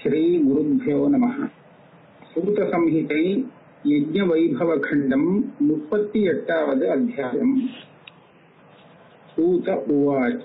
ஸ்ரீகுருभ्यो நமः சூதசம்ஹிதை யஜ்ஞவைபவகண்டம் முப்பத்தி எட்டாவது அத்தியாயம் சூத உவாச்ச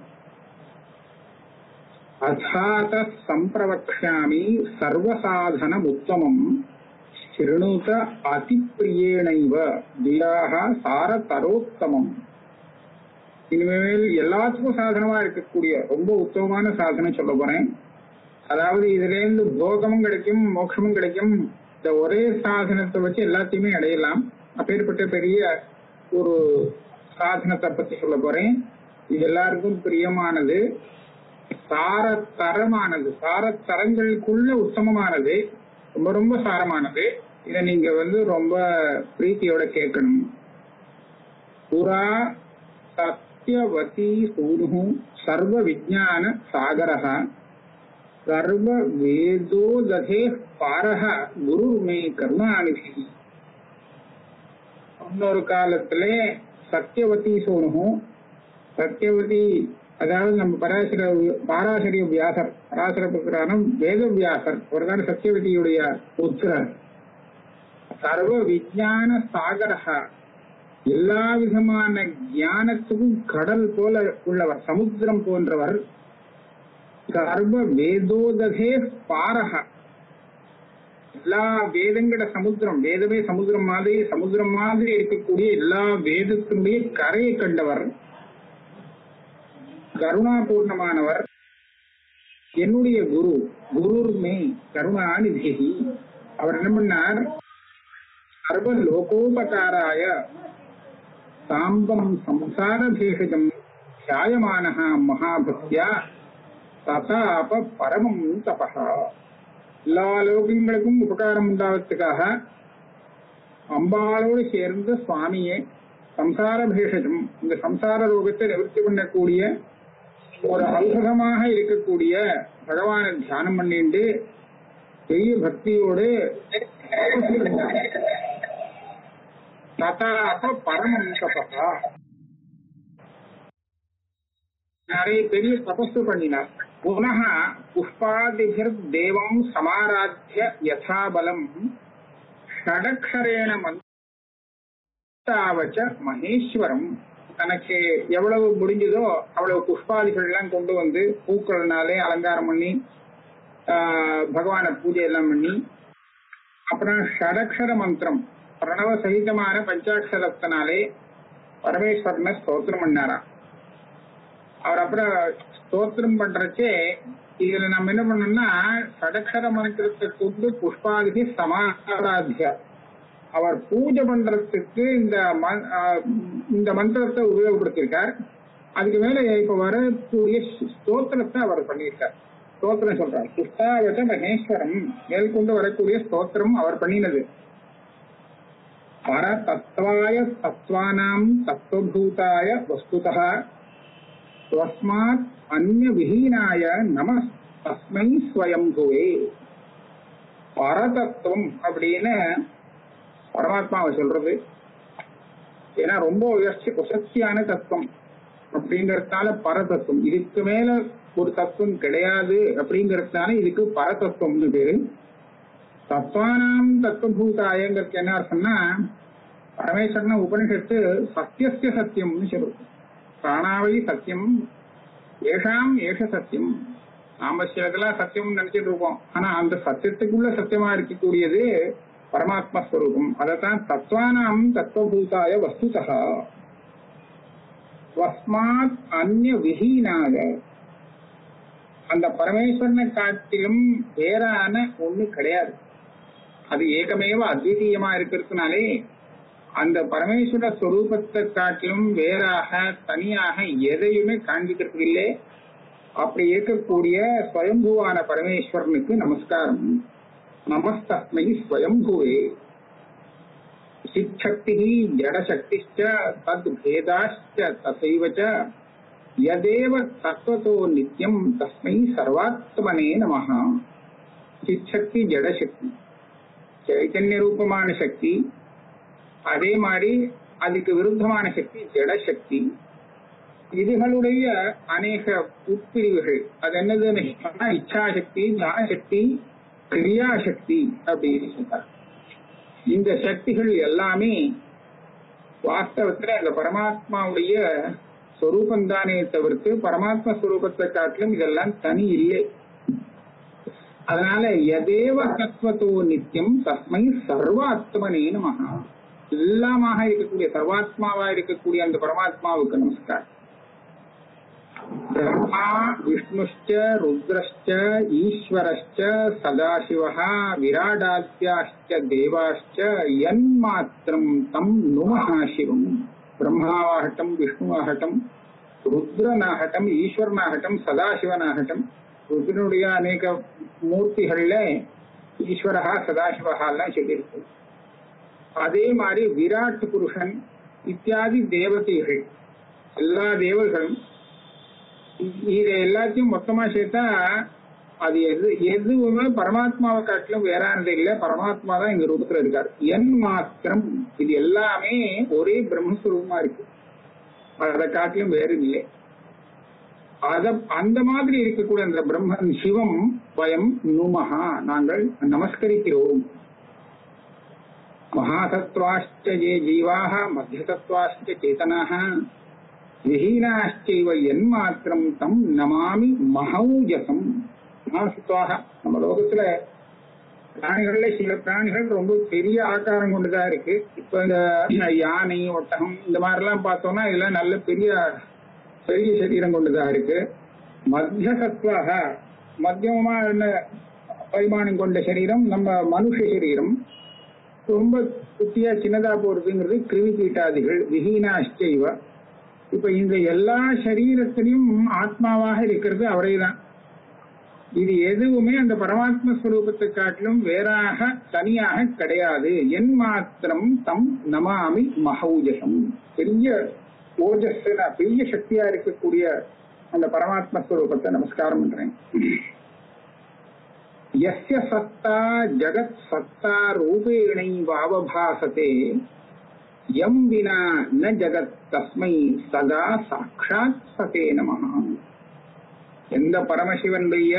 அதாத சம்பிரவக்ஷ்யாமி சர்வசாதனமுத்தமம் शृणुत அதிப்பிரியேணைவ தியாக சாரதரோத்தமம் இனிமேல் எல்லாத்துக்கும் சாதனமா இருக்கக்கூடிய ரொம்ப உத்தமமான சாதனம் சொல்ல போறேன் அதாவது இதுல இருந்து போகமும் கிடைக்கும் மோட்சமும் கிடைக்கும் இந்த ஒரே சாதனத்தை வச்சு எல்லாத்தையுமே அடையலாம் அப்பேற்பட்ட பெரிய ஒரு சாதனத்தை பத்தி சொல்ல போறேன் இது எல்லாருக்கும் பிரியமானது சாரத்தரமானது சாரத்தரங்களுக்குள்ள உத்தமமானது ரொம்ப ரொம்ப சாரமானது இதை நீங்க வந்து ரொம்ப பிரீத்தியோட கேட்கணும் புரா சத்யவதி சூனு சர்வ விஜான சாகரஹ சர்வ வேதோதே பாரஹ குரு மே கருணாநிதி இன்னொரு காலத்துல சத்யவதி சோனு சத்யவதி அதாவது நம்ம பராசர பாராசரிய வியாசர் பராசர புத்திரானம் வேத வியாசர் ஒரு தான் சத்தியவதியுடைய புத்திரர் சர்வ விஜான சாகரக எல்லா விதமான ஞானத்துக்கும் கடல் போல உள்ளவர் சமுத்திரம் போன்றவர் சர்வ வேதோதகே பாரக எல்லா வேதங்கட சமுத்திரம் வேதமே சமுத்திரம் மாதிரி சமுத்திரம் மாதிரி இருக்கக்கூடிய எல்லா வேதத்தினுடைய கரையை கண்டவர் கருணாபூர்ணமானவர் என்னுடைய குரு குரு மே கருணாநிதி அவர் என்ன பண்ணார் சர்வ லோகோபகாராய சாம்பம் சம்சார பேஷஜம் தியாயமான மகாபக்தியா ததாப பரமம் தபா எல்லா லோகங்களுக்கும் உபகாரம் உண்டாவதுக்காக அம்பாளோடு சேர்ந்த சுவாமியே சம்சார பேஷஜம் இந்த சம்சார ரோகத்தை நிவர்த்தி பண்ணக்கூடிய ஒரு அற்புதமாக இருக்கக்கூடிய பகவானை தியானம் பண்ணிட்டு பெரிய பக்தியோடு ததாப பரமம் தபா நிறைய பெரிய தபசு பண்ணினார் புனக புஷ்பாதிபிர் தேவம் சமாராத்திய யதாபலம் ஷடக்ஷரேண மந்தாவச்ச மகேஸ்வரம் தனக்கு எவ்வளவு முடிஞ்சதோ அவ்வளவு புஷ்பாதிகள் எல்லாம் கொண்டு வந்து பூக்கள்னாலே அலங்காரம் பண்ணி பகவான பூஜை எல்லாம் பண்ணி அப்புறம் ஷடக்ஷர மந்திரம் பிரணவ சகிதமான பஞ்சாட்சரத்தினாலே பரமேஸ்வரனை ஸ்தோத்திரம் பண்ணாராம் அவர் அப்புறம் ஸ்தோத்திரம் பண்றச்சே இதுல நம்ம என்ன பண்ணோம்னா ஷடக்ஷர மந்திரத்தை கொண்டு புஷ்பாதிகி சமாராத்தியா அவர் பூஜை பண்றதுக்கு இந்த இந்த மந்திரத்தை உபயோகப்படுத்தியிருக்கார் அதுக்கு மேல இப்ப வரக்கூடிய ஸ்தோத்திரத்தை அவர் பண்ணியிருக்கார் ஸ்தோத்திரம் சொல்றார் புஷ்பாவச்ச மகேஸ்வரம் மேற்கொண்டு வரக்கூடிய ஸ்தோத்திரம் அவர் பண்ணினது பர தத்வாய தத்வானாம் தத்துவபூதாய வஸ்துதா ஸ்வஸ்மாத் அந்நிய விஹீனாய நம தஸ்மை ஸ்வயம்புவே பரதத்துவம் அப்படின்னு பரமாத்மாவை சொல்றது ஏன்னா ரொம்ப உயர்ச்சி உசக்தியான தத்துவம் அப்படிங்கறதுனால பரதத்துவம் இதுக்கு மேல ஒரு தத்துவம் கிடையாது அப்படிங்கறதுனால இதுக்கு பரதத்துவம்னு பேரு தத்வானாம் தத்துவபூதாயங்கிறது என்ன அர்த்தம்னா பரமேஸ்வரன உபனிஷத்து சத்தியசிய சத்தியம்னு சொல்லுது பிராணாவை சத்தியம் ஏஷாம் ஏஷ சத்தியம் நாம சிலதெல்லாம் சத்தியம் நினைச்சிட்டு இருக்கோம் ஆனா அந்த சத்தியத்துக்குள்ள சத்தியமா இருக்கக்கூடியது பரமாத்மா ஸ்வரூபம் அதைத்தான் தத்வானாம் தத்துவபூதாய வஸ்துதா ஸ்வஸ்மாத் அந்நிய விஹீனாக அந்த பரமேஸ்வரனை காட்டிலும் வேறான ஒண்ணு கிடையாது அது ஏகமேவ அத்விதீயமா இருக்கிறதுனாலே அந்த பரமேஸ்வர ஸ்வரூபத்தை காட்டிலும் வேறாக தனியாக எதையுமே காண்பிக்கிறது இல்லை அப்படி இருக்கக்கூடிய ஸ்வயம்பூவான பரமேஸ்வரனுக்கு நமஸ்காரம் நமஸ்தஸ்மை ஸ்வயம்புவே சிச்சக்தி ஜடசக்திச்ச தத் பேதாச்ச தசைவ ச யதேவ தத்துவத்தோ நித்தியம் தஸ்மை சர்வாத்மனே நமஹ சிச்சக்தி ஜடசக்தி சைத்தன்ய ரூபமான சக்தி அதே மாதிரி அதுக்கு விருத்தமான சக்தி ஜடசக்தி இதுகளுடைய அநேக உட்பிரிவுகள் அது என்னதுன்னு சொன்னா இச்சாசக்தி ஞானசக்தி கிரியாசக்தி அப்படின்னு சொல்றார் இந்த சக்திகள் எல்லாமே வாஸ்தவத்துல அந்த பரமாத்மாவுடைய ஸ்வரூபம் தானே தவிர்த்து பரமாத்மா ஸ்வரூபத்தை காட்டிலும் இதெல்லாம் தனி இல்லை அதனால எதேவ தத்துவத்தோ நித்தியம் தஸ்மை சர்வாத்மனே நமஹ எல்லாமாக இருக்கக்கூடிய சர்வாத்மாவா இருக்கக்கூடிய அந்த பரமாத்மாவுக்கு நமஸ்காரம் பிரம்மா விஷ்ணுஷ்ச ருத்ரஷ்ச ஈஸ்வரஷ்ச சதாசிவः விராடாத்யாश्च தேவாश्च யன்மாத்திரம் தம் நுமஹ சிவம் பிரம்மாவாகட்டும் விஷ்ணுவாகட்டும் ருத்ரனாகட்டும் ஈஸ்வரனாகட்டும் சதாசிவனாகட்டும் ருத்ரனுடைய அநேக மூர்த்திகள்ல ஈஸ்வரஹா சதாசிவஹா எல்லாம் சொல்லியிருக்கு அதே மாதிரி விராட் புருஷன் இத்தியாதி தேவதைகள் எல்லா தேவர்களும் இத எல்லாத்தையும் மொத்தமா சேர்த்தா அது எது எதுவுமே பரமாத்மாவை காட்டிலும் வேறானது இல்ல பரமாத்மா தான் இந்த ரூபத்துல இருக்காரு என் மாத்திரம் இது எல்லாமே ஒரே பிரம்மஸ்வரூபமா இருக்கு அதை காட்டிலும் வேறு இல்லை அத அந்த மாதிரி இருக்கக்கூடிய அந்த பிரம்மன் சிவம் வயம் நுமஹா நாங்கள் நமஸ்கரிக்கிறோம் மகாசத்வாஷ்ட ஏ ஜீவாக மத்தியசத்வாஷ்ட சேதனாக விஹீனாச்சைவ என்மாத்திரம் தம் நமாமி மகௌஜசம் மகாசத்வாக நம்ம லோகத்துல பிராணிகள்ல சில பிராணிகள் ரொம்ப பெரிய ஆக்காரம் கொண்டுதான் இருக்கு இப்ப இந்த யானை ஒட்டகம் இந்த மாதிரி எல்லாம் பார்த்தோம்னா இதெல்லாம் நல்ல பெரிய பெரிய சரீரம் கொண்டுதான் இருக்கு மத்திய சத்வாக மத்தியமமா என்ன பரிமாணம் கொண்ட சரீரம் நம்ம மனுஷ சரீரம் ரொம்ப குட்டியா சின்னதா போறதுங்கிறது கிருமி கீட்டாதிகள் விஹீனாஷ்டைவ இப்ப இந்த எல்லா சரீரத்திலையும் ஆத்மாவாக இருக்கிறது அவரே தான் இது எதுவுமே அந்த பரமாத்ம ஸ்வரூபத்தை காட்டிலும் வேறாக தனியாக கிடையாது என் மாத்திரம் தம் நமாமி மகௌஜசம் பெரிய ஓஜஸ் பெரிய சக்தியா இருக்கக்கூடிய அந்த பரமாத்ம ஸ்வரூபத்தை நமஸ்காரம் பண்றேன் यस्य सत्ता जगत् सत्ता रूपेणैवावभासते यं विना न जगत् तस्मै सदा साक्षात् सते நமः எந்த பரமசிவனுடைய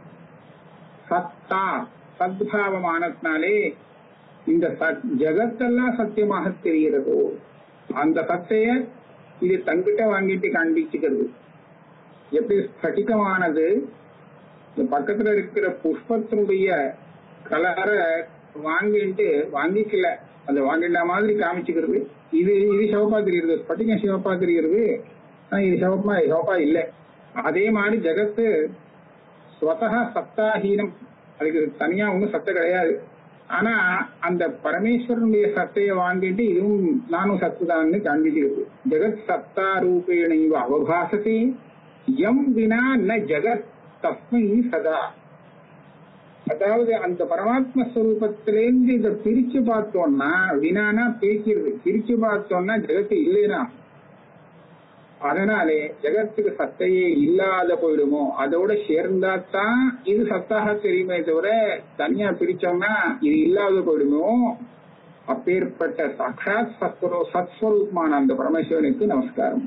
சத்தா சத்பாவமானத்தினாலே இந்த சத் ஜெகத்தெல்லாம் சத்தியமாக தெரிகிறதோ அந்த சத்தைய இது தங்கிட்ட வாங்கிட்டு காண்பிச்சுக்கிறது எப்படி ஸ்பட்டிகமானது இந்த பக்கத்துல இருக்கிற புஷ்பத்தினுடைய கலரை வாங்கிட்டு வாங்கிக்கல அந்த வாங்கிட்ட மாதிரி காமிச்சுக்கிறது இது இது சிவப்பா தெரிகிறது ஸ்பட்டிகம் சிவப்பா தெரிகிறது ஆனா இது சிவப்பா சிவப்பா இல்ல அதே மாதிரி ஜெகத்து ஸ்வதா சத்தாஹீனம் அதுக்கு தனியா ஒன்றும் சத்து கிடையாது ஆனா அந்த பரமேஸ்வரனுடைய சத்தையை வாங்கிட்டு இதுவும் நானும் சத்துதான்னு காண்பிக்கிறது ஜெகத் சத்தா ரூபேண அவபாசத்தை எம் வினா ந ஜெகத் தஸ்மை சதா அதாவது அந்த பரமாத்ம ஸ்வரூபத்திலேருந்து இதை பிரிச்சு பார்த்தோம்னா வினானா பிரிக்கிறது பிரிச்சு பார்த்தோம்னா ஜெகத்து இல்லைனா அதனாலே ஜெகத்துக்கு சத்தையே இல்லாத போயிடுமோ அதோட சேர்ந்தாதான் இது சத்தாக தெரியுமே தவிர தனியா பிரிச்சோம்னா இது இல்லாத போயிடுமோ அப்பேற்பட்ட சாட்சாத் சத்வரோ சத்ஸ்வரூபமான அந்த பரமேஸ்வரனுக்கு நமஸ்காரம்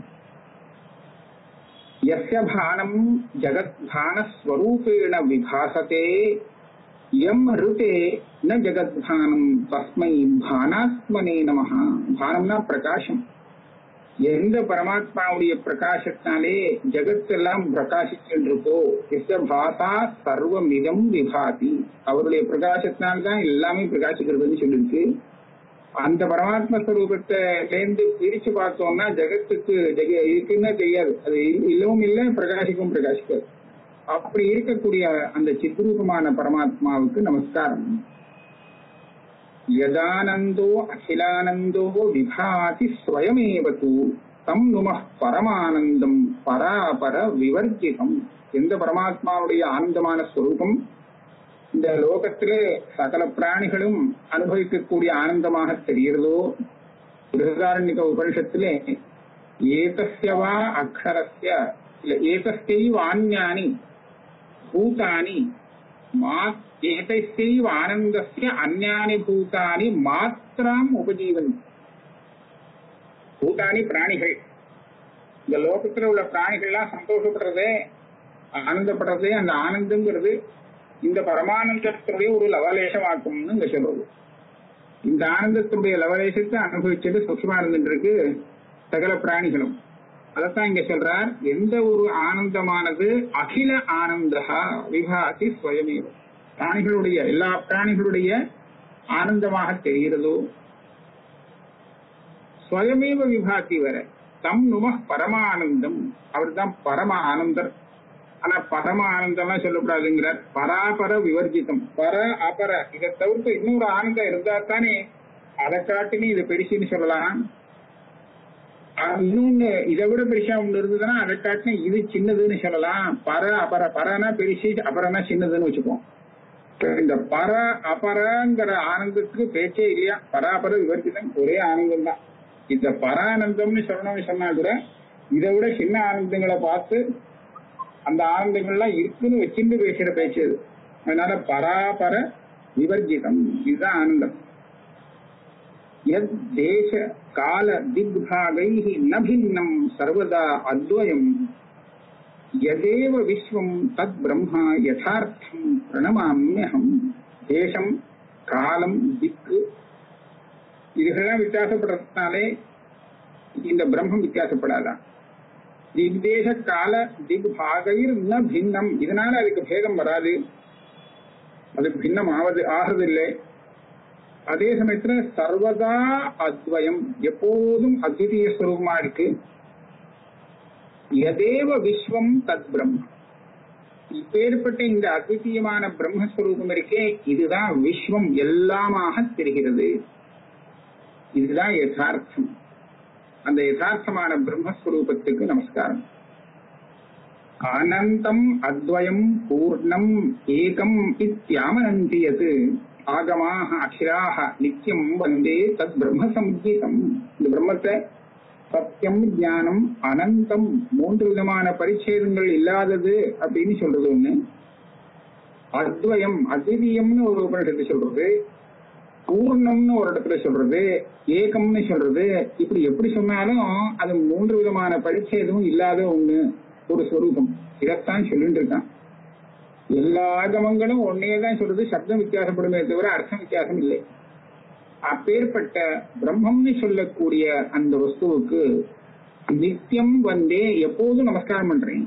यस्य भानं जगद्भानस्वरूपेण विभासते यं ऋते न जगद्भानं तस्मै भानात्मने நமः பானம்னா பிரகாசம் எந்த பரமாத்மாவுடைய பிரகாசத்தினாலே ஜெகத்தெல்லாம் பிரகாசிக்கின்றிருக்கோ எஸ்ய பாசா சர்வமிதம் விபாதி அவருடைய பிரகாசத்தினால்தான் எல்லாமே பிரகாசிக்கிறதுன்னு சொல்லிருக்கு அந்த பரமாத்ம ஸ்வரூபத்திலேருந்து பிரிச்சு பார்த்தோம்னா ஜெகத்துக்கு ஜெக இருக்குன்னு தெரியாது அது இல்லவும் இல்லை பிரகாசிக்கவும் பிரகாசிக்காது அப்படி இருக்கக்கூடிய அந்த சித்ரூபமான பரமாத்மாவுக்கு நமஸ்காரம் யதானந்தோ அகிலானந்தோ விபாதி ஸ்வயமேவ தூ தம் நும பரமானந்தம் பராபர விவர்ஜிகம் எந்த பரமாத்மாவுடைய ஆனந்தமான ஸ்வரூபம் இந்த லோகத்திலே சகல பிராணிகளும் அனுபவிக்கக்கூடிய ஆனந்தமாக தெரிகிறதோ பிருகதாரண்யக உபனிஷத்திலே ஏதஸ்யவா அக்ஷரஸ்ய இல்ல ஏதஸ்யைவ ஆன்யானி பூதானி மா ஏதைஸ்யைவ ஆனந்தஸ்ய அந்யானி பூதானி மாத்திராம் உபஜீவன் பூதானி பிராணிகள் இந்த லோகத்துல உள்ள பிராணிகள்லாம் சந்தோஷப்படுறதே ஆனந்தப்படுறதே அந்த ஆனந்தங்கிறது இந்த பரமானந்தத்தினுடைய ஒரு லவலேசமாக்கும்னு இங்க சொல்றது இந்த ஆனந்தத்தினுடைய லவலேசத்தை அனுபவிச்சது சுஷமா இருந்துருக்கு சகல பிராணிகளும் அதைத்தான் இங்க சொல்றார் எந்த ஒரு ஆனந்தமானது அகில ஆனந்தா விபாசி ஸ்வயமேவ பிராணிகளுடைய எல்லா பிராணிகளுடைய ஆனந்தமாக தெரிகிறதோ ஸ்வயமேவ விபாதி வர தம் நும பரமானந்தம் அவர் தான் பரம ஆனந்தர் ஆனா பரம ஆனந்தம்லாம் சொல்லக்கூடாதுங்கிறார் பராபர விவர்ஜிதம் பர அபர இதை தவிர்த்து இன்னொரு ஆனந்தம் இருந்தா தானே அதை காட்டினு இது பெருசுன்னு சொல்லலாம் ஆஹ் இன்னொன்னு இதை விட பெருசா ஒண்ணு இருந்ததுன்னா அதை காட்டின இது சின்னதுன்னு சொல்லலாம் பர அபர பரனா பெருசு அபரனா சின்னதுன்னு வச்சுப்போம் இப்ப இந்த பர அபரங்கிற ஆனந்தத்துக்கு பேச்சே இல்லையா பராபர விவர்ஜிதம் ஒரே ஆனந்தம் தான் இந்த பரானந்தம்னு சொல்லணும்னு சொன்னா கூட இதை விட சின்ன ஆனந்தங்களை பார்த்து அந்த ஆனந்தங்கள்லாம் இருக்குன்னு வச்சுட்டு பேசுற பேச்சு அது அதனால பராபர விவர்ஜிதம் இதுதான் ஆனந்தம் யத் தேச கால திக்பாகைः ந பின்னம் சர்வதா அத்வயம் யதேவ விஸ்வம் தத் பிரம்மா யதார்த்தம் பிரணமாமியகம் தேசம் காலம் திக்கு இதுகெல்லாம் வித்தியாசப்படுறதுனாலே இந்த பிரம்மம் வித்தியாசப்படாதான் திக்தேச கால திக் பாகைர் ந பின்னம் இதனால அதுக்கு பேதம் வராது அது பின்னம் ஆவது ஆகிறதில்லை அதே சமயத்துல சர்வதா அத்வயம் எப்போதும் அத்விதீய ஸ்வரூபமா இருக்கு எதேவ விஸ்வம் தத் பிரம்ம இப்பேற்பட்ட இந்த அத்விதீயமான பிரம்மஸ்வரூபம் இருக்கே இதுதான் விஸ்வம் எல்லாமாக தெரிகிறது இதுதான் யதார்த்தம் அந்த யதார்த்தமான பிரம்மஸ்வரூபத்துக்கு நமஸ்காரம் அனந்தம் அத்வயம் பூர்ணம் ஏகம் இத்தியாமனந்தி யத் ஆகமாக அகிராக நித்தியம் வந்தே தத் பிரம்ம சம்கீதம் இந்த பிரம்மத்தை சத்தியம் ஞானம் அனந்தம் மூன்று விதமான பரிச்சேதங்கள் இல்லாதது அப்படின்னு சொல்றது ஒண்ணு அத்வயம் அத்விதீயம்னு ஒரு உபநிஷத்து சொல்றது பூர்ணம்னு ஒரு இடத்துல சொல்றது ஏகம்னு சொல்றது இப்படி எப்படி சொன்னாலும் அது மூன்று விதமான பரிச்சேதமும் இல்லாத ஒண்ணு ஒரு ஸ்வரூபம் இதைத்தான் சொல்லிட்டு இருக்கான் எல்லா ஆகமங்களும் ஒன்னே தான் சொல்றது சப்தம் வித்தியாசப்படுமே தவிர அர்த்தம் வித்தியாசம் இல்லை அப்பேற்பட்ட பிரம்மம்னு சொல்லக்கூடிய அந்த வஸ்துவுக்கு நித்தியம் வந்தே எப்போதும் நமஸ்காரம் பண்றேன்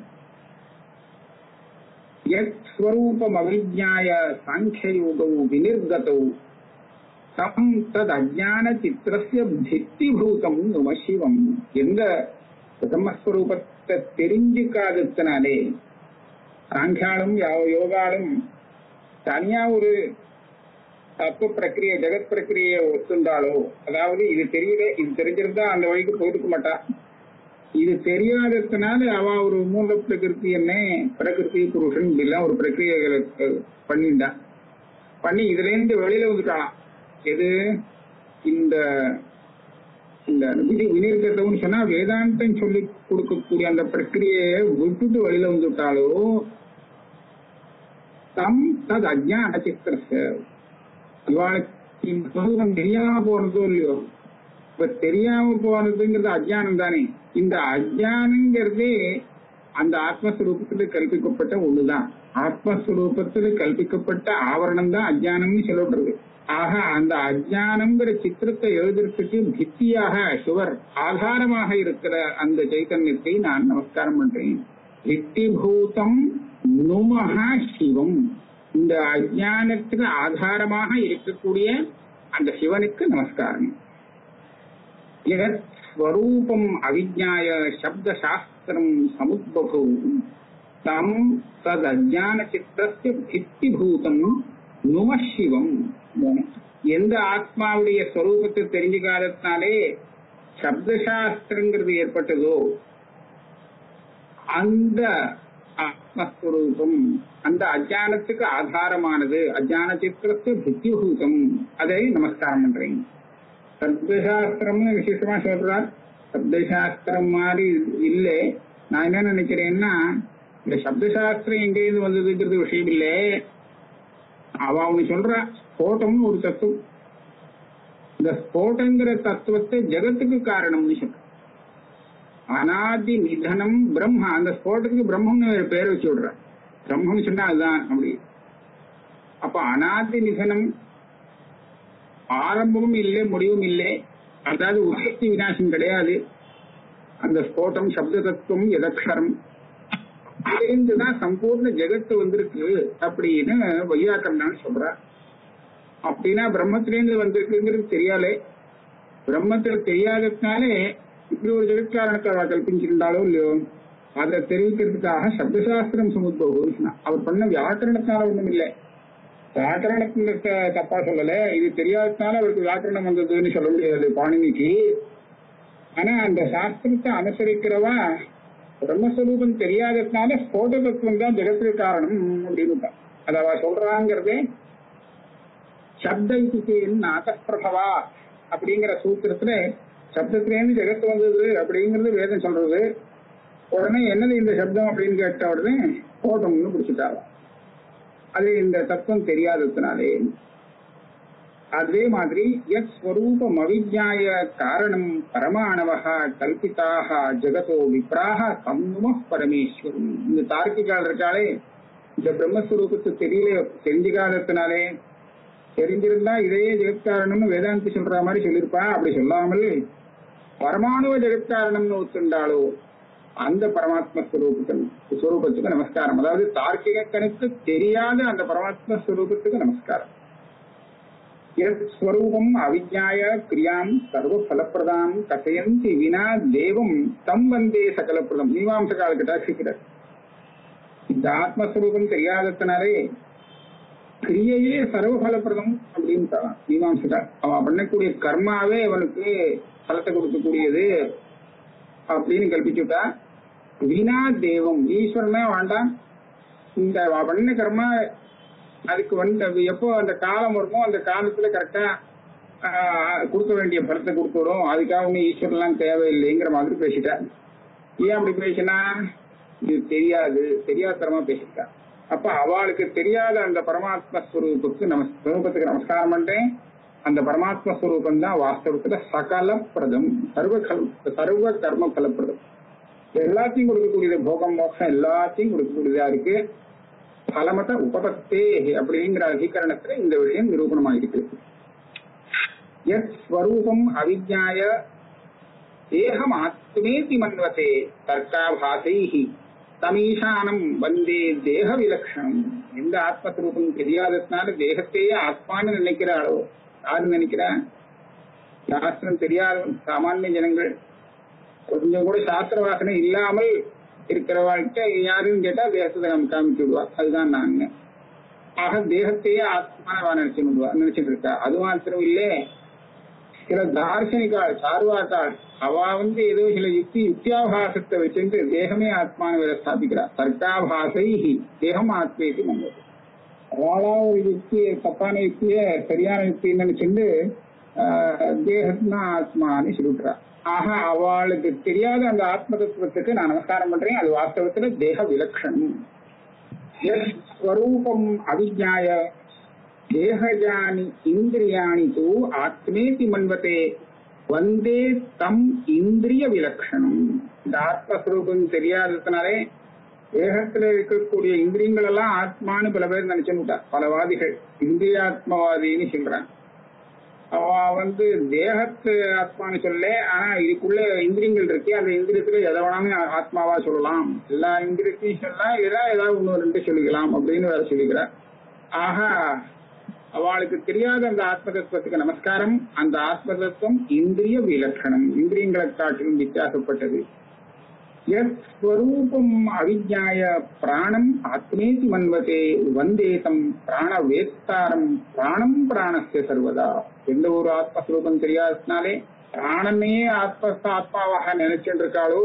யத் ஸ்வரூபம் அவிஜாய சாங்கியயோகௌ வினிர்கதௌ தம் தத் அஜான சித்திரஸ்ய பித்திபூதம் நம சிவம் எந்த பிரம்மஸ்வரூபத்தை தெரிஞ்சுக்காததுனாலே சாங்கியாலும் யோகாலும் தனியா ஒரு தப்பு பிரக்கிரிய ஜெகத் பிரக்கிரியை ஒத்துண்டாலோ அதாவது இது தெரியல இது தெரிஞ்சிருந்தா அந்த வழிக்கு போயிருக்க மாட்டா இது தெரியாததுனால அவ ஒரு மூல பிரகிருதி என்ன பிரகிருதி புருஷன் இப்படிலாம் ஒரு பிரக்கிரியைகளை பண்ணிண்டா பண்ணி இதுல இருந்து வெளியில வந்துட்டாளாம் எது இந்த இந்த விதி வினிர்கத்தம்னு சொன்னா வேதாந்தம் சொல்லி கொடுக்கக்கூடிய அந்த பிரக்கிரியை விட்டுட்டு வெளியில வந்துட்டாலோ தம் தது அஜ்ஞான சித்திரச இவாளுக்கு இந்த சொரூபம் தெரியாம போறதோ இல்லையோ இப்ப தெரியாம போறதுங்கிறது அஜ்ஞானம் தானே இந்த அஜ்ஞானங்கிறதே அந்த ஆத்மஸ்வரூபத்துல கல்பிக்கப்பட்ட ஒண்ணுதான் ஆத்மஸ்வரூபத்துல கல்பிக்கப்பட்ட ஆவரணம் தான் அஜ்ஞானம்னு சொல்லப்படுறது ஆக அந்த அஜ்ஞானம்ங்கிற சித்திரத்தை எழுதுறதுக்கு பித்தியாக சுவர் ஆதாரமாக இருக்கிற அந்த சைத்தன்யத்தை நான் நமஸ்காரம் பண்றேன் பித்திபூதம் நுமஹ சிவம் இந்த அஜானத்துக்கு ஆதாரமாக இருக்கக்கூடிய அந்த சிவனுக்கு நமஸ்காரம் ஸ்வரூபம் அவிஜாய சப்த சாஸ்திரம் சமுத்பகு தம் தத் அஜான சித்திரஸ்ய பித்திபூதம் நும சிவம் எந்த ஆத்மாவுடைய ஸ்வரூபத்தை தெரிஞ்சுக்காததுனாலே சப்தசாஸ்திரங்கிறது ஏற்பட்டதோ அந்த ஆத்மஸ்வரூபம் அந்த அஜானத்துக்கு ஆதாரமானது அஜான சித்திரத்து புத்திபூதம் அதை நமஸ்காரம் பண்றேன் சப்தசாஸ்திரம்னு விசேஷமா சொல்றார் சப்தசாஸ்திரம் மாதிரி இல்லை நான் என்ன நினைக்கிறேன்னா இந்த சப்தசாஸ்திரம் எங்கேயிருந்து வந்ததுங்கிறது விஷயம் இல்லை அவ அவனு சொல்ற ஸ்போட்டம்னு ஒரு தத்துவம் இந்த ஸ்போட்டங்கிற தத்துவத்தை ஜெகத்துக்கு காரணம்னு சொல்ற அனாதி நிதனம் பிரம்மா அந்த ஸ்போட்டத்துக்கு பிரம்மம்னு ஒரு பேர் வச்சு விடுற பிரம்மம்னு சொன்னா அதுதான் அப்படி அப்ப அனாதி நிதனம் ஆரம்பமும் இல்லை முடிவும் இல்லை அதாவது உற்பத்தி விநாசம் கிடையாது அந்த ஸ்போட்டம் சப்த தத்துவம் எதக்ஷரம் இதுதான் சம்பூர்ண ஜெகத்து வந்திருக்கு அப்படின்னு வையாக்கரன் சொல்ற அப்படின்னா பிரம்மத்திலேருந்து வந்திருக்குங்கிறது தெரியாலே பிரம்மத்தில் தெரியாததுனாலே இப்படி ஒரு ஜெகத்காரணத்தை அவர் கல்பிச்சிருந்தாலோ இல்லையோ அதை தெரிவிக்கிறதுக்காக சப்தசாஸ்திரம் சமுத்பவம் சொன்னா அவர் பண்ண வியாக்கரணத்தினால ஒண்ணும் இல்லை வியாக்கரணத்தை தப்பா சொல்லல இது தெரியாததுனால அவருக்கு வியாக்கரணம் வந்ததுன்னு சொல்ல முடியாது பாணினிக்கு ஆனா அந்த சாஸ்திரத்தை அனுசரிக்கிறவா பிரம்மஸ்வரூபம் தெரியாததுனால ஸ்போட தத்துவம் தான் ஜெகத்துக்கு காரணம் அப்படின்னு அது அவ சொல்றாங்கிறதே சப்த இத்திகேன் நாகப்பிரபவா அப்படிங்கிற சூத்திரத்துல சப்தத்திலேருந்து ஜெகத்து வந்தது அப்படிங்கிறது வேதம் சொல்றது உடனே என்னது இந்த சப்தம் அப்படின்னு கேட்ட உடனே ஸ்போட்டம்னு பிடிச்சிட்டாங்க அது இந்த தத்துவம் தெரியாததுனாலே அதே மாதிரி எத் ஸ்வரூபம் அவிஜாய காரணம் பரமாணவக கல்பிதாக ஜெகதோ விப்ராக தம்மும பரமேஸ்வரம் இந்த தார்க்கிகால் இருக்காளே இந்த பிரம்மஸ்வரூபத்தை தெரியல தெரிஞ்சுக்காததுனாலே தெரிஞ்சிருந்தா இதையே ஜெகத்காரணம்னு வேதாந்தி சொல்ற மாதிரி சொல்லியிருப்பா அப்படி சொல்லாமல் பரமாணுவ ஜெகத்காரணம்னு ஒத்துண்டாளோ அந்த பரமாத்ம ஸ்வரூபத்துக்கு ஸ்வரூபத்துக்கு நமஸ்காரம் அதாவது தார்க்கிகனுக்கு தெரியாத அந்த பரமாத்ம ஸ்வரூபத்துக்கு நமஸ்காரம் ஸ்வரூபம் அவிஜாய கிரியாம் சர்வ பலப்பிரதாம் கசயந்தி வினா தேவம் தம் வந்தே சகலப்பிரதம் மீமாம்சகால கட்டாட்சிக்கிறார் இந்த ஆத்மஸ்வரூபம் தெரியாததுனாலே கிரியையே சர்வ பலப்பிரதம் அப்படின்னு சொல்லலாம் மீமாம்சகால் அவன் பண்ணக்கூடிய கர்மாவே அவனுக்கு பலத்தை கொடுக்கக்கூடியது அப்படின்னு கல்பிச்சுட்டா வினா தேவம் ஈஸ்வரனே வேண்டாம் இந்த அவ பண்ண கர்மா அதுக்கு வந்து அது எப்போ அந்த காலம் வருமோ அந்த காலத்துல கரெக்டா கொடுக்க வேண்டிய பலத்தை கொடுத்துடும் அதுக்காக ஒன்றும் ஈஸ்வரன்லாம் தேவையில்லைங்கிற மாதிரி பேசிட்டேன் ஏன் அப்படி பேசினா இது தெரியாது தெரியாதரமா பேசிட்டா அப்ப அவளுக்கு தெரியாத அந்த பரமாத்ம ஸ்வரூபத்துக்கு நம ஸ்வரூபத்துக்கு நமஸ்காரம் பண்றேன் அந்த பரமாத்ம ஸ்வரூபம் தான் வாஸ்தவத்துல சகல பிரதம் சர்வ கல் சர்வ கர்ம பலப்பிரதம் எல்லாத்தையும் கொடுக்கக்கூடியது போகம் மோட்சம் எல்லாத்தையும் கொடுக்கக்கூடியதா இருக்கு பலமத உபபத்தே அப்படிங்கிற அதிகரணத்துல இந்த விஷயம் நிரூபணமாயிருக்கு எத் ஸ்வரூபம் அவிஜாய தேகம் ஆத்மேதி மன்வதே தர்க்காபாசைஹி தமீஷானம் வந்தே தேக விலட்சணம் எந்த ஆத்மஸ்வரூபம் தெரியாததுனால தேகத்தையே ஆத்மான்னு நினைக்கிறாளோ யாரு நினைக்கிறா சாஸ்திரம் தெரியாத சாமானிய ஜனங்கள் கொஞ்சம் கூட சாஸ்திர வாசனை இல்லாமல் இருக்கிறவாழ்கிட்ட யாருன்னு கேட்டா தேகத்தை நம்ம காமிச்சு விடுவா அதுதான் நாங்க ஆக தேகத்தையே ஆத்மானவா நினைச்சு விடுவா நினைச்சிட்டு இருக்கா அது மாத்திரம் இல்லே சில தார்சனிகாள் சார்வாக்காள் அவ வந்து ஏதோ சில யுக்தி யுக்தியாபாசத்தை வச்சுட்டு தேகமே ஆத்மான ஸ்தாபிக்கிறா தர்க்காபாசை தேகம் ஆத்மேசி மங்கது அவளா ஒரு யுக்தி தப்பான யுக்திய சரியான யுக்தின்னு நினைச்சுட்டு தேகத்னா ஆத்மான்னு சொல்லிவிட்டுறா ஆக அவளுக்கு தெரியாத அந்த ஆத்ம தத்துவத்துக்கு நான் நமஸ்காரம் பண்றேன் அது வாஸ்தவத்துல தேக விலட்சணம் ஸ்வரூபம் அவிஜாய தேகஜானி இந்திரியாணி தூ ஆத்மேதி மன்வத்தே வந்தே தம் இந்திரிய விலட்சணம் இந்த ஆத்மஸ்வரூபம் தெரியாததுனாலே தேகத்துல இருக்கக்கூடிய இந்திரியங்கள் எல்லாம் ஆத்மான்னு பல பேர் நினைச்சுட்டா பல வாதிகள் இந்திரியாத்மவாதின்னு சொல்றான் அவ வந்து தேகத்து ஆத்மான்னு சொல்ல ஆனா இதுக்குள்ள இந்திரியங்கள் இருக்கு அந்த இந்திரியத்துல எதை வேணாலும் ஆத்மாவா சொல்லலாம் எல்லா இந்திரியத்தையும் சொல்லலாம் இல்லைன்னா ஏதாவது ஒண்ணு ரெண்டு சொல்லிக்கலாம் அப்படின்னு வேற சொல்லிக்கிறார் ஆக அவளுக்கு தெரியாத அந்த ஆத்ம தத்துவத்துக்கு நமஸ்காரம் அந்த ஆத்ம தத்துவம் இந்திரிய விலட்சணம் இந்திரியங்களை காட்டிலும் வித்தியாசப்பட்டது ஸ்வரூபம் அவிஜாய பிராணம் ஆத்மேதி மன்வதே வந்தேதம் பிராண வேத்தாரம் பிராணம் பிராணஸ்ய சர்வதா எந்த ஒரு ஆத்மஸ்வரூபம் தெரியாததுனாலே பிராணமே ஆத்ம ஆத்மாவாக நினைச்சுட்டு இருக்காளோ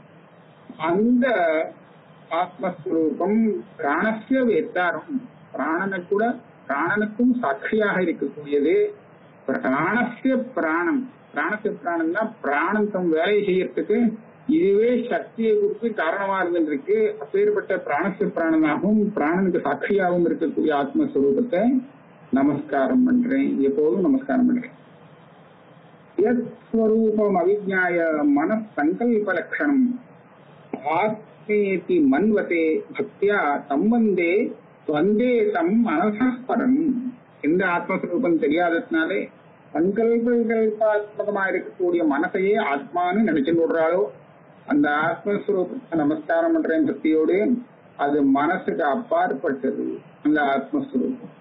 அந்த ஆத்மஸ்வரூபம் பிராணஸ்ய வேத்தாரம் பிராணனை கூட பிராணனுக்கும் சாட்சியாக இருக்கக்கூடியது பிராணஸ்ய பிராணம் பிராணஸ்ய பிராணம் தான் பிராணம் தம் வேலையை செய்யறதுக்கு இதுவே சக்தியை கொடுத்து காரணமா இருந்திருக்கு அப்பேற்பட்ட பிராணஸ்ய பிராணனாகவும் பிராணனுக்கு சாட்சியாகவும் இருக்கக்கூடிய ஆத்மஸ்வரூபத்தை நமஸ்காரம் பண்றேன் எப்போதும் நமஸ்காரம் பண்றேன் யத் ஸ்வரூபம் அவிஜ்ஞாய மன சங்கல்ப லட்சணம் ஆத்மேதி மன்வதே பக்தியா தம்பந்தே வந்தே தம் மனசாஸ்பரம் எந்த ஆத்மஸ்வரூபம் தெரியாததுனாலே சங்கல்பகல்பாத்மகமா இருக்கக்கூடிய மனசையே ஆத்மான்னு நினைச்சு விடுறாளோ அந்த ஆத்மஸ்வரூபத்தை நமஸ்காரம் பண்றேன் பக்தியோடு அது மனசுக்கு அப்பாற்பட்டது அந்த ஆத்மஸ்வரூபம்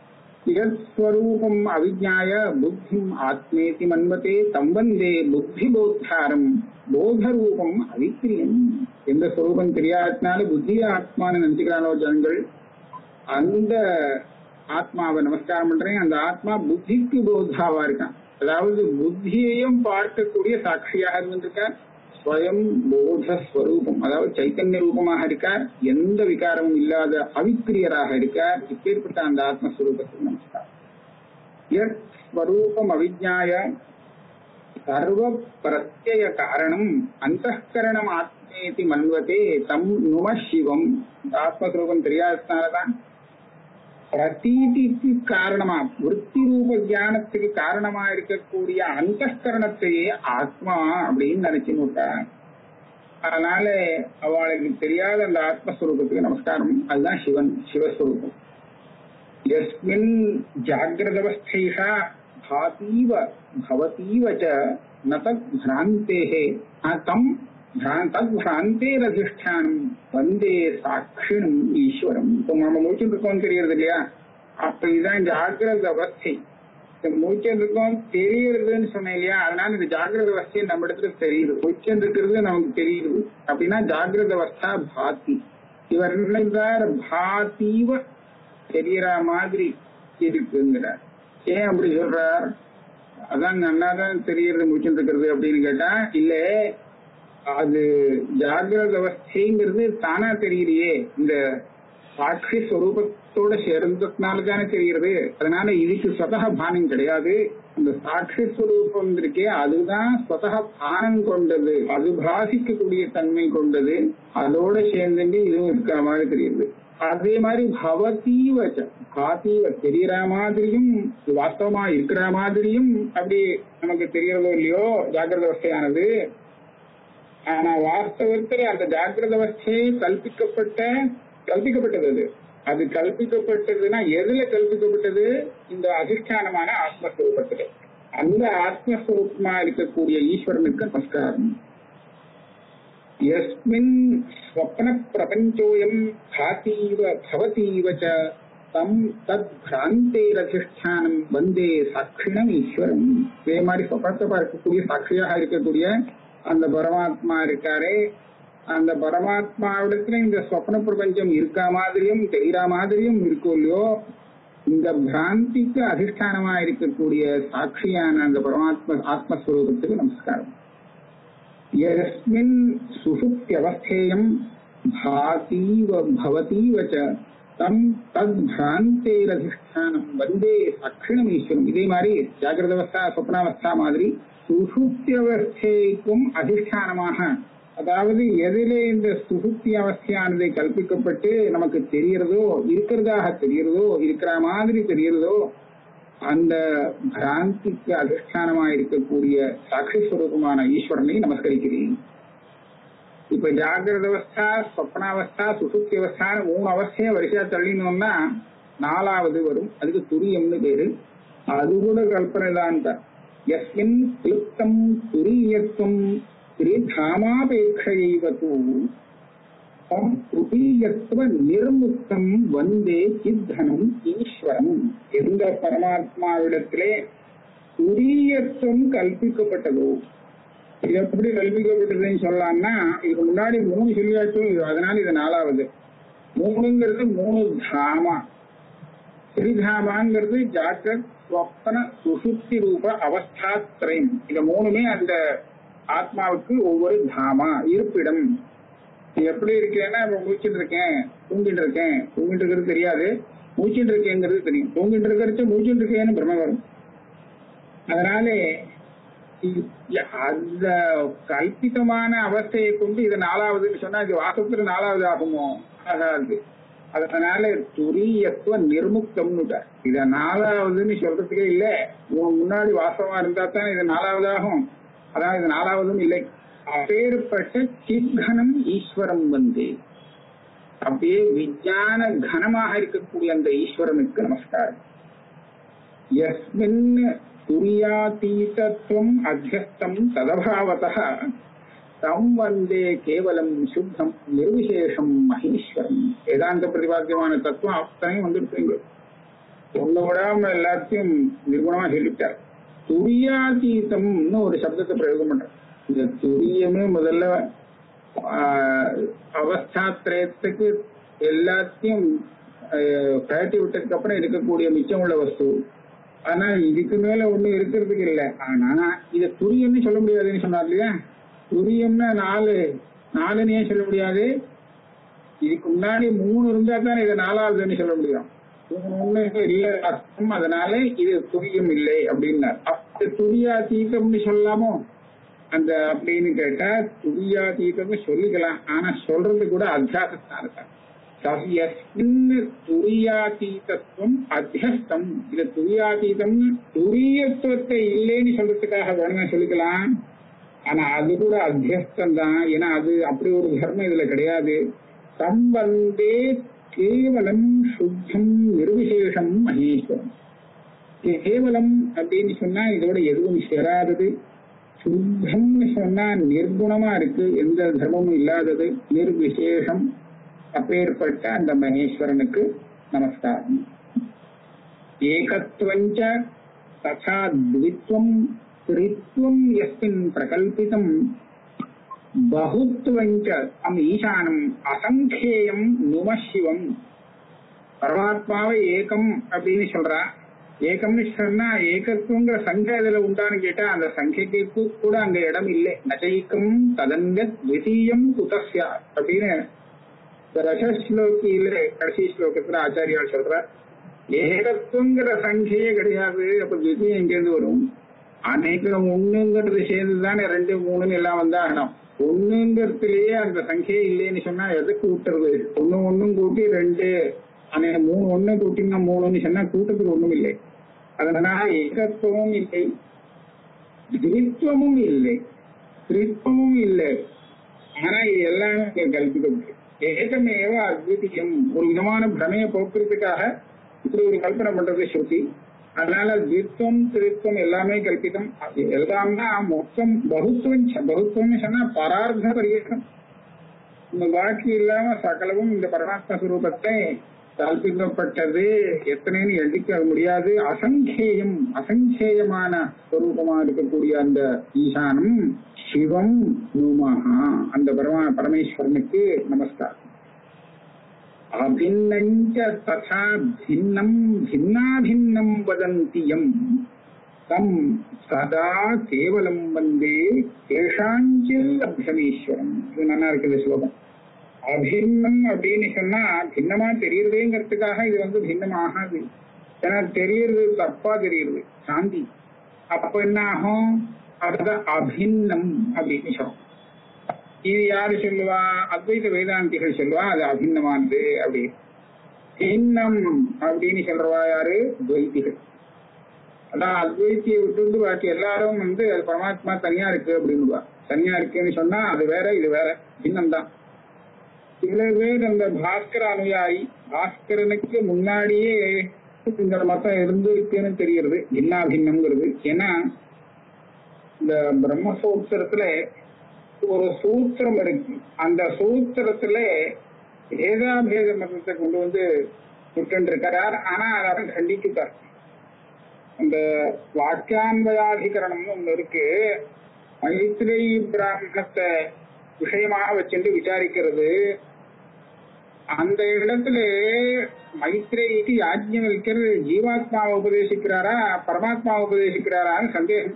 ஸ்வரூபம் அவிஜாய புத்திம் ஆத்மேதி மன்வதே தம்பந்தே புத்தி போத்தாரம் போதரூபம் அவிக்கிரியம் எந்த ஸ்வரூபம் தெரியாததுனால புத்திய ஆத்மான்னு நினைச்சுக்கிறானோ ஜனங்கள் அந்த ஆத்மாவை நமஸ்காரம் பண்றேன் அந்த ஆத்மா புத்திக்கு போதாவா இருக்கான் அதாவது புத்தியையும் பார்க்கக்கூடிய சாட்சியாக இருந்திருக்கார் ஸ்வயம் போத ஸ்வரூபம் அதாவது சைத்தன்ய ரூபமாக இருக்கார் எந்த விகாரமும் இல்லாத அவிக்கிரியராக இருக்கார் இப்பேற்பட்ட அந்த ஆத்மஸ்வரூபத்துக்கு நமஸ்காரம் யத் ஸ்வரூபம் அவிஜாய சர்வ பிரத்யய காரணம் அந்தகரணம் ஆத்மேதி மன்வதே தம் நும சிவம் ஆத்மஸ்வரூபம் தெரியாததுனாலதான் பிரதீதிக்கு காரணமா விற்பி ரூப ஞானத்துக்கு காரணமா இருக்கக்கூடிய அந்த கரணத்தையே ஆத்மா அப்படின்னு நினைச்சுன்னு விட்டா அதனால அவளுக்கு தெரியாத அந்த ஆத்மஸ்வரூபத்துக்கு நமஸ்காரம் அதுதான் சிவன் சிவஸ்வரூபம் எஸ்மின் ஜாகிரதவஸ்தைஷா பாதீவ பவதீவ ச ந தத் பிராந்தேஹே தம் தத் பிராந்தேரதிஷ்டானம் வந்தே சாட்சிணும் ஈஸ்வரம் இப்போ நம்ம மூச்சுட்டு இருக்கோம் தெரியறது இல்லையா அப்ப இதுதான் ஜாகிரத அவஸ்தை இந்த மூச்சம் இருக்கோம் தெரியறதுன்னு சொன்னேன் இல்லையா அதனால இந்த ஜாகிரத அவஸ்தை நம்ம இடத்துல தெரியுது மூச்சம் இருக்கிறது நமக்கு தெரியுது அப்படின்னா ஜாகிரத அவஸ்தா பாத்தி இவர் நினைந்தார் பாத்தீவ தெரியற மாதிரி இருக்குங்கிறார் ஏன் அப்படி சொல்றார் அதான் நன்னாதான் தெரியறது மூச்சம் இருக்கிறது அப்படின்னு கேட்டா இல்ல அது ஜாகிரத அவஸ்தைங்கிறது தானா தெரியலையே இந்த சாட்சி ஸ்வரூபத்தோட சேர்ந்ததுனால தானே தெரிகிறது அதனால இதுக்கு ஸ்வதக பானம் கிடையாது அந்த சாட்சி ஸ்வரூபம் இருக்கே அதுதான் ஸ்வதக பானம் கொண்டது அது பாசிக்கக்கூடிய தன்மை கொண்டது அதோட சேர்ந்துட்டு இதுவும் இருக்கிற மாதிரி தெரியுது அதே மாதிரி பவதீவ பாத்தீவ தெரியற மாதிரியும் வாஸ்தவமா இருக்கிற மாதிரியும் அப்படி நமக்கு தெரியறதோ இல்லையோ ஜாகிரத அவஸ்தையானது ஆனா வாஸ்தவத்தில் அந்த ஜாகிரத அவஸ்தையை கல்பிக்கப்பட்ட கல்பிக்கப்பட்டது அது அது கல்பிக்கப்பட்டதுன்னா எதுல கல்பிக்கப்பட்டது இந்த அதிஷ்டானமான ஆத்மஸ்வரூபத்துல அந்த ஆத்மஸ்வரூபமா இருக்கக்கூடிய ஈஸ்வரனுக்கு நமஸ்காரம் எஸ்மின் ஸ்வப்ன பிரபஞ்சோயம் பாத்தீவ பவதீவ ச தம் தத் பிராந்தேரதிஷ்டானம் வந்தே சாட்சிணம் ஈஸ்வரம் இதே மாதிரி சொப்பனத்தை பார்க்கக்கூடிய சாட்சியாக இருக்கக்கூடிய அந்த பரமாத்மா இருக்காரே அந்த பரமாத்மாவிடத்துல இந்த சொப்ன பிரபஞ்சம் இருக்கா மாதிரியும் தெரிகிற மாதிரியும் இருக்கும் இல்லையோ இந்த பிராந்திக்கு அதிஷ்டானமா இருக்கக்கூடிய சாட்சியான அந்த பரமாத்ம ஆத்மஸ்வரூபத்துக்கு நமஸ்காரம் எஸ்மின் சுசுப்தியவஸ்தேயம் பாதீவ பவதீவ ச தம் தத் பிராந்தேரதிஷ்டானம் வந்தே சாட்சிணம் ஈஸ்வரம் இதே மாதிரி ஜாகிரத அவஸ்தா சொப்னாவஸ்தா மாதிரி சுசுப்தியவஸ்தைக்கும் அதிஷ்டானமாக அதாவது எதிலே இந்த சுசுப்தி அவஸ்தையானது கல்பிக்கப்பட்டு நமக்கு தெரியறதோ இருக்கிறதாக தெரியறதோ இருக்கிற மாதிரி தெரியறதோ அந்த பிராந்திக்கு அதிஷ்டானமா இருக்கக்கூடிய சாட்சி ஸ்வரூபமான ஈஸ்வரனை நமஸ்கரிக்கிறேன் இப்ப ஜாகிரத அவஸ்தா சொப்னாவஸ்தா சுசுப்தி அவஸ்தான மூணு அவஸ்தையை வரிசையா தள்ளினோம்னா நாலாவது வரும் அதுக்கு துரியம்னு பேரு அது கூட கல்பனை தான் எஸ்மின் கிளுப்தம் துரியத்துவம் ஸ்ரீதாமாபேட்சைவ தூ துரியத்துவ நிர்முக்தம் வந்தே சித்தனம் ஈஸ்வரம் எந்த பரமாத்மாவிடத்திலே துரியத்துவம் கல்பிக்கப்பட்டதோ இது எப்படி கல்பிக்கப்பட்டதுன்னு சொல்லலாம்னா இதுக்கு முன்னாடி மூணு சொல்லியாச்சும் அதனால இது நாலாவது மூணுங்கிறது மூணு தாமா ஸ்ரீதாமாங்கிறது ஜாக்கிரத் ஸ்வப்ன சுசுப்தி ரூப அவஸ்தாத்திரயம் இந்த மூணுமே அந்த ஆத்மாவுக்கு ஒவ்வொரு தாமா இருப்பிடம் எப்படி இருக்கேன்னா இப்ப மூச்சுட்டு இருக்கேன் தூங்கிட்டு இருக்கேன் தூங்கிட்டு இருக்கிறது தெரியாது மூச்சுட்டு இருக்கேங்கிறது தெரியும் தூங்கிட்டு இருக்கிறது மூச்சுட்டு இருக்கேன்னு பிரம வரும் அதனால அந்த கல்பிதமான அவஸ்தையை கொண்டு இது நாலாவதுன்னு சொன்னா இது வாசத்துல நாலாவது ஆகுமோ ஆகாது அதனால துரியத்துவ நிர்முக்தம்னு இத நாலாவதுன்னு சொல்றதுக்கே இல்ல உன் முன்னாடி வாசமா இருந்தா தான் இது நாலாவதாகும் அதான் இது நாலாவதும் இல்லை அப்பேற்பட்ட சித்கனம் ஈஸ்வரம் வந்து அப்படியே விஞ்ஞான கனமாக இருக்கக்கூடிய அந்த ஈஸ்வரனுக்கு நமஸ்காரம் எஸ்மின் துரியாதீதத்துவம் அத்தியஸ்தம் ததபாவத தம் வந்தே கேவலம் சுத்தம் நிர்விசேஷம் மகேஸ்வரம் வேதாந்த பிரதிபாத்தியமான தத்துவம் அத்தனையும் வந்துருக்குங்க சொல்ல விடாம எல்லாத்தையும் நிர்குணமா சொல்லிட்டார் துரியாதீதம்னு ஒரு சப்தத்தை பிரயோகம் பண்ற இந்த துரியமே முதல்ல ஆஹ், அவஸ்தாத்திரயத்துக்கு எல்லாத்தையும் ஆஹ், கழட்டி விட்டதுக்கு அப்புறம் இருக்கக்கூடிய மிச்சம் உள்ள வஸ்து ஆனா இதுக்கு மேல ஒண்ணு இருக்கிறதுக்கு இல்ல ஆனா இத துரியம்னு சொல்ல முடியாதுன்னு சொன்னார் இல்லையா துரியம்னா நாலு நாலுன்னு ஏன் சொல்ல முடியாது இதுக்கு முன்னாடி மூணு இருந்தா தான் இதை நாலாவதுன்னு சொல்ல முடியும் மூணு ஒண்ணு இல்ல அர்த்தம் அதனால இது துரியம் இல்லை அப்படின்னார் அப்ப துரியாதீதம்னு சொல்லலாமோ அந்த அப்படின்னு கேட்டா துரியாதீதம்னு சொல்லிக்கலாம் ஆனா சொல்றது கூட அத்தியாசத்தான துரியாதீதத்துவம் அத்தியஸ்தம் இது துரியாதீதம் துரியத்துவத்தை இல்லைன்னு சொல்றதுக்காக வேணும்னு சொல்லிக்கலாம் ஆனா அது கூட அத்தியஸ்தம் தான் ஏன்னா அது அப்படி ஒரு தர்மம் இதுல கிடையாது சம்பந்தே கேவலம் சுத்தம் நிர்விசேஷம் மகேஸ்வரம் கேவலம் அப்படின்னு சொன்னா இதோட எதுவும் சேராதது சுத்தம்னு சொன்னா நிர்குணமா இருக்கு எந்த தர்மமும் இல்லாதது நிர்விசேஷம் அப்பேற்பட்ட அந்த மகேஸ்வரனுக்கு நமஸ்காரம் ஏகத்வஞ்ச ததா த்வித்வம் த்ரித்வம் எஸ்மின் பிரகல்பிதம் பகுத்வஞ்ச தம் ஈசானம் அசங்கேயம் நும சிவம் பரமாத்மாவை ஏகம் அப்படின்னு சொல்றா ஏகம்னு சொன்னா ஏகத்துவங்கிற சங்கை இதுல உண்டான்னு கேட்டா அந்த சங்கைக்கு கூ- கூட அங்க இடம் இல்லை நஜைக்கம் ததங்க த்விதீயம் குதஸ்யா அப்படின்னு இந்த ரசஸ்லோகியில கடைசி ஸ்லோகத்துல ஆச்சாரியால் சொல்ற ஏகத்துவங்கிற சங்கையே கிடையாது அப்ப த்விதீயம் எங்கேருந்து வரும் அனைத்தும் ஒண்ணுங்கிறது சேர்ந்துதானே ரெண்டு மூணுன்னு எல்லாம் வந்தா ஆகணும் ஒண்ணுங்கிறதுலயே அந்த சங்கையே இல்லைன்னு சொன்னா எதுக்கு விட்டுறது ஒண்ணு ஒண்ணும் கூட்டி ரெண்டு ஆனா மூணு ஒண்ணு கூட்டிங்கன்னா மூணுன்னு சொன்னா கூட்டத்துக்கு ஒண்ணும் இல்லை அதனால ஏகத்துவமும் இல்லை திரித்துவமும் இல்லை திரித்துவமும் இல்லை ஆனா இது எல்லாமே இங்க கல்பிக்கப்பட்டு ஏகமேவ அத்விதீயம் ஒரு விதமான பிரமையை போக்குறதுக்காக இப்படி ஒரு கல்பனை பண்றது ஸ்ருதி அதனால தித்வம் திருத்துவம் எல்லாமே கல்பிதம் அது எல்லாம்னா மொத்தம் பகுத்துவம் ச- பகுத்துவம்னு சொன்னா பரார்த்த பரியக்கம் இந்த பாக்கி இல்லாம சகலவும் இந்த பரமாத்ம சுரூபத்தை கல்பிக்கப்பட்டது எத்தனைன்னு எண்ணிக்க முடியாது அசங்கேயம் அசங்கேயமான ஸ்வரூபமா இருக்கக்கூடிய அந்த ஈசானம் சிவம் நுமஹா அந்த பரமா பரமேஸ்வரனுக்கு நமஸ்காரம் அபின்னஞ்ச ததா பின்னம் பின்னாபின்னம் வதந்தியம் தம் சதா கேவலம் வந்தே கேஷாஞ்சில் அபிஷமீஸ்வரம் இது நல்லா இருக்குது ஸ்லோகம் அபின்னம் அப்படின்னு சொன்னா பின்னமா தெரியுறதேங்கிறதுக்காக இது வந்து பின்னம் ஆகாது ஏன்னா தெரியறது தப்பா தெரியுது சாந்தி அப்ப என்ன ஆகும் அதுதான் அபின்னம் அப்படின்னு சொல்லும் இது யாரு சொல்லுவா அத்வைத வேதாந்திகள் சொல்லுவா அது அபின்னமானது அப்படி பின்னம் அப்படின்னு சொல்றவா யாரு துவைத்திகள் அதான் அத்வைத்தியை விட்டு பாக்கி எல்லாரும் வந்து அது பரமாத்மா தனியா இருக்கு அப்படின்னுவா தனியா இருக்குன்னு சொன்னா அது வேற இது வேற பின்னம் தான் சில பேர் அந்த பாஸ்கர அனுயாயி பாஸ்கரனுக்கு முன்னாடியே இந்த மதம் இருந்திருக்குன்னு தெரிகிறது பின்னா பின்னம்ங்கிறது ஏன்னா இந்த பிரம்மசூத்திரத்துல ஒரு சூத்திரம் இருக்கு அந்த சூத்திரத்துல வேதாபேத மதத்தை கொண்டு வந்து விட்டுருக்கிறார் ஆனா அதை அவர் கண்டிச்சுட்டார் அந்த வாக்கியான்வயாதிகரணம்னு ஒண்ணு இருக்கு மைத்ரேயி பிராமணத்தை விஷயமாக வச்சுட்டு விசாரிக்கிறது அந்த இடத்துல மைத்ரேயிக்கு யாஜ்யம் வைக்கிறது ஜீவாத்மாவை உபதேசிக்கிறாரா பரமாத்மாவை உபதேசிக்கிறாரான்னு சந்தேகம்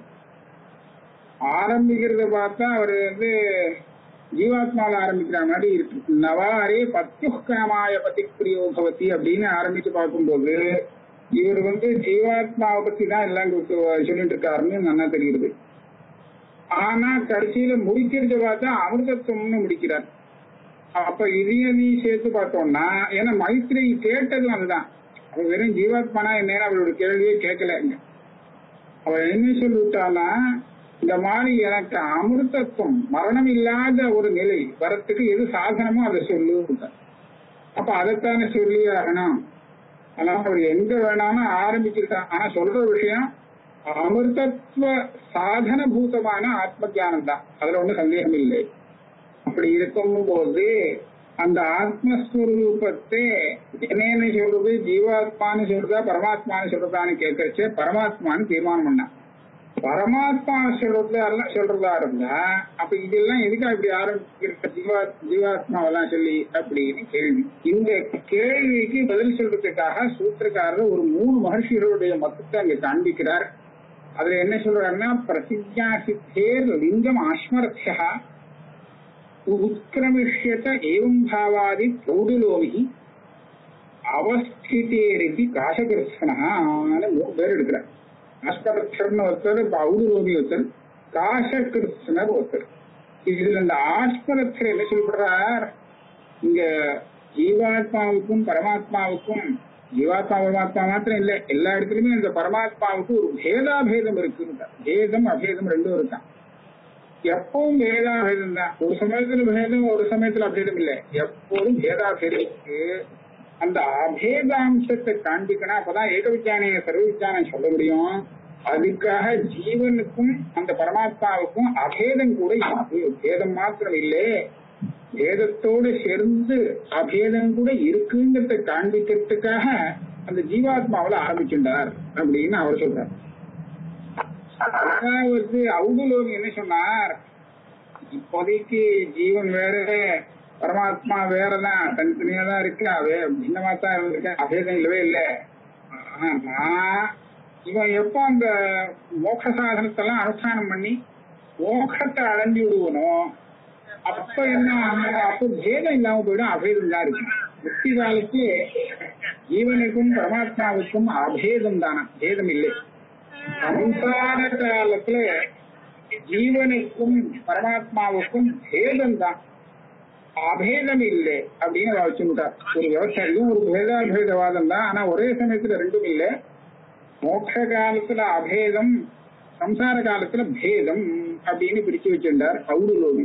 ஆரம்பிக்கிறத பார்த்தா அவர் வந்து ஜீவாத்மாவில் ஆரம்பிக்கிற மாதிரி இருக்கு நவாரே பத்யுக்காமாய பதி பிரியோ பவதி அப்படின்னு ஆரம்பிச்சு பார்க்கும்போது இவர் வந்து ஜீவாத்மாவை பத்தி தான் எல்லாம் கு- சொல்லிட்டு இருக்காருன்னு நல்லா தெரியுது ஆனா கடைசியில முடிக்கிறத பார்த்தா அமிர்தத்துவம்னு முடிக்கிறார் அப்ப இதையும் நீ சேர்த்து பார்த்தோம்னா ஏன்னா மைத்ரி கேட்டதும் அதுதான் அவ வெறும் ஜீவாத்மானா என்னன்னு அவளோட கேள்வியே கேட்கல இங்க அவ என்ன சொல்லிவிட்டானா இந்த மாதிரி எனக்கு அமிர்தத்துவம் மரணம் இல்லாத ஒரு நிலை வரத்துக்கு எது சாதனமோ அதை சொல்லு அப்ப அதைத்தானே சொல்லி ஆகணும் ஆனா அவர் எங்க வேணாலும் ஆரம்பிச்சிருக்காங்க ஆனா சொல்ற விஷயம் அமிர்தத்துவ சாதன பூதமான ஆத்ம ஜானம் தான் அதுல ஒண்ணும் சந்தேகம் இல்லை அப்படி இருக்கும்போது அந்த ஆத்மஸ்வரூபத்தை என்னன்னு சொல்றது ஜீவாத்மான்னு சொல்றதா பரமாத்மான்னு சொல்றதான்னு கேட்கறச்சே பரமாத்மான்னு தீர்மானம் பண்ணான் பரமாத்மா சொல்றதா சொல்றதா இருந்தா அப்ப இதெல்லாம் எதுக்கா இப்படி ஆரம்பிக்கிற ஜீவா ஜீவாத்மாவெல்லாம் சொல்லி அப்படின்னு கேள்வி இந்த கேள்விக்கு பதில் சொல்றதுக்காக சூத்திரக்காரர் ஒரு மூணு மகர்ஷிகளுடைய மொத்தத்தை அங்க காண்பிக்கிறார் அதுல என்ன சொல்றாருன்னா பிரசிஜா சித்தேர் லிங்கம் ஆஸ்மரத்தியா உத்கிரமிஷ்யத ஏவம் பாவாதி பிரௌடுலோமி அவஸ்திதேரிதி காசகிருஷ்ணான்னு மூணு பேர் எடுக்கிறார் ஆஸ்பரத்தர்னு ஒருத்தர் பௌடுலோமி ஒருத்தர் காசகிருஷ்ணர் ஒருத்தர் இதுல இந்த ஆஸ்பரத்தர் என்ன சொல்றார் இங்க ஜீவாத்மாவுக்கும் பரமாத்மாவுக்கும் ஜீவாத்மா பரமாத்மா மாத்திரம் இல்ல எல்லா இடத்துலயுமே இந்த பரமாத்மாவுக்கு ஒரு பேதாபேதம் இருக்கு பேதம் அபேதம் ரெண்டும் இருக்கான் எப்பவும் பேதாபேதம் தான் ஒரு சமயத்துல பேதம் ஒரு சமயத்துல அபேதம் இல்ல எப்போதும் பேதாபேதம் இருக்கு அந்த அபேதாம்சத்தை காண்பிக்கணும் அப்பதான் ஏக விஜயானிய சர்வ விஜயானம் சொல்ல முடியும் அதுக்காக ஜீவனுக்கும் அந்த பரமாத்மாவுக்கும் அபேதம் கூட இருக்கு பேதம் மாத்திரம் இல்லை வேதத்தோடு சேர்ந்து அபேதம் கூட இருக்குங்கிறத காண்பிக்கிறதுக்காக அந்த ஜீவாத்மாவில ஆரம்பிச்சுட்டார் அப்படின்னு அவர் சொல்றார் அதாவது அவுடுலோகி என்ன சொன்னார் இப்போதைக்கு ஜீவன் வேற பரமாத்மா வேறதான் தனித்தனியா தான் இருக்கு அவே பின்னமா தான் இருக்கு அபேதம் இல்லவே இல்லை ஆனா இவன் எப்போ அந்த மோட்ச சாதனத்தெல்லாம் அனுஷ்டானம் பண்ணி மோட்சத்தை அடைஞ்சு விடுவனோ அப்ப என்ன அப்ப பேதம் இல்லாம போயிடும் அபேதம் தான் இருக்கு முக்தி காலத்துல ஜீவனுக்கும் பரமாத்மாவுக்கும் அபேதம் தானா பேதம் இல்லை சம்சார காலத்துல ஜீவனுக்கும் பரமாத்மாவுக்கும் பேதம் தான் அபேதம் இல்லை அப்படின்னு வச்சுட்டார் ஒரு விவசாயியும் ஒரு பேதாபேதவாதம் தான் ஆனா ஒரே சமயத்துல ரெண்டும் இல்லை மோட்ச காலத்துல அபேதம் சம்சார காலத்துல பேதம் அப்படின்னு பிரிச்சு வச்சிருந்தார் கௌரலோகி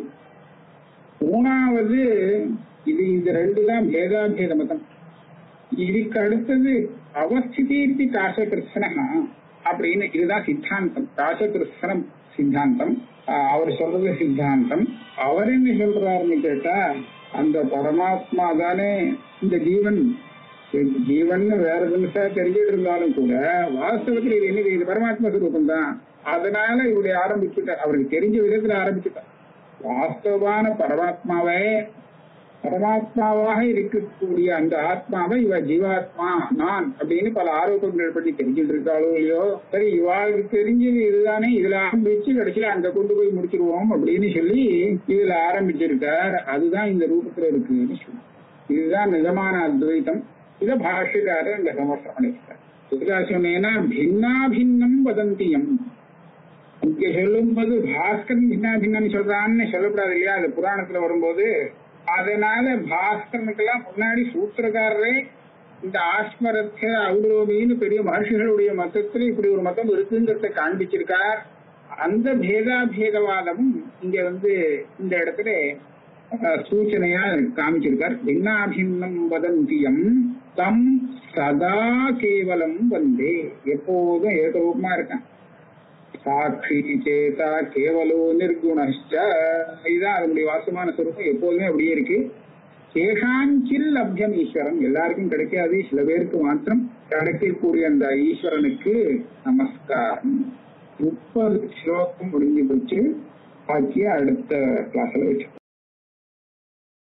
மூணாவது இது இந்த ரெண்டு தான் பேதாபேத மதம் இதுக்கு அடுத்தது அவஸ்திதீர்த்தி காசகிருஷ்ணா அப்படின்னு இதுதான் சித்தாந்தம் காசகிருஷ்ணம் சித்தாந்தம் அவர் சொல்றது சித்தாந்தம் அவர் என்ன சொல்றாருன்னு கேட்டா அந்த பரமாத்மா தானே இந்த ஜீவன் ஜீவன் வேற தினசா தெரிஞ்சிட்டு இருந்தாலும் கூட வாஸ்தவத்தில் இது என்னது இது பரமாத்மா சுரூபம் தான் அதனால இப்படி ஆரம்பிச்சுட்டார் அவருக்கு தெரிஞ்ச விதத்துல ஆரம்பிச்சுட்டார் வாஸ்தவான பரமாத்மாவை பரமாத்மாவாக இருக்கக்கூடிய அந்த ஆத்மாவை இவ ஜீவாத்மா நான் அப்படின்னு பல ஆரோப்பங்கள் பற்றி தெரிஞ்சுட்டு இருக்காளோ இல்லையோ சரி இவாளுக்கு தெரிஞ்சது இதுதானே இதுல ஆரம்பிச்சு கடைசியில அங்க கொண்டு போய் முடிச்சிருவோம் அப்படின்னு சொல்லி இதுல ஆரம்பிச்சிருக்கார் அதுதான் இந்த ரூபத்துல இருக்குன்னு சொல்லி இதுதான் நிஜமான அத்வைத்தம் இத பாஷ்யக்காரர் இந்த சமர்ப்பணம் பண்ணியிருக்கார் இதுக்காக சொன்னீங்கன்னா பின்னா பின்னம் வதந்தியம் இங்க சொல்லும்போது பாஸ்கரன் பின்னா பின்னம்னு சொல்றான்னு சொல்லக்கூடாது இல்லையா அது புராணத்துல வரும்போது அதனால பாஸ்கரனுக்கெல்லாம் முன்னாடி சூத்திரக்காரரே இந்த ஆஸ்மரத்த அவுரோமின்னு பெரிய மகர்ஷிகளுடைய மதத்துல இப்படி ஒரு மதம் இருக்குங்கிறத காண்பிச்சிருக்கார் அந்த பேதாபேதவாதமும் இங்க வந்து இந்த இடத்துல சூச்சனையா காமிச்சிருக்கார் பின்னாபின்னம் வதந்தியம் தம் சதா கேவலம் வந்தே எப்போதும் ஏகரூபமா இருக்கான் சாட்சி சேதா கேவலோ நிர்குணஷ்ட இதுதான் அதனுடைய வாசமான சுரூபம் எப்போதுமே அப்படியே இருக்கு சேஷாஞ்சில் லப்யம் ஈஸ்வரன் எல்லாருக்கும் கிடைக்காது சில பேருக்கு மாத்திரம் கிடைக்கக்கூடிய அந்த ஈஸ்வரனுக்கு நமஸ்காரம் முப்பது ஸ்லோகம் முடிஞ்சு போச்சு பாக்கி அடுத்த கிளாஸ்ல வச்சு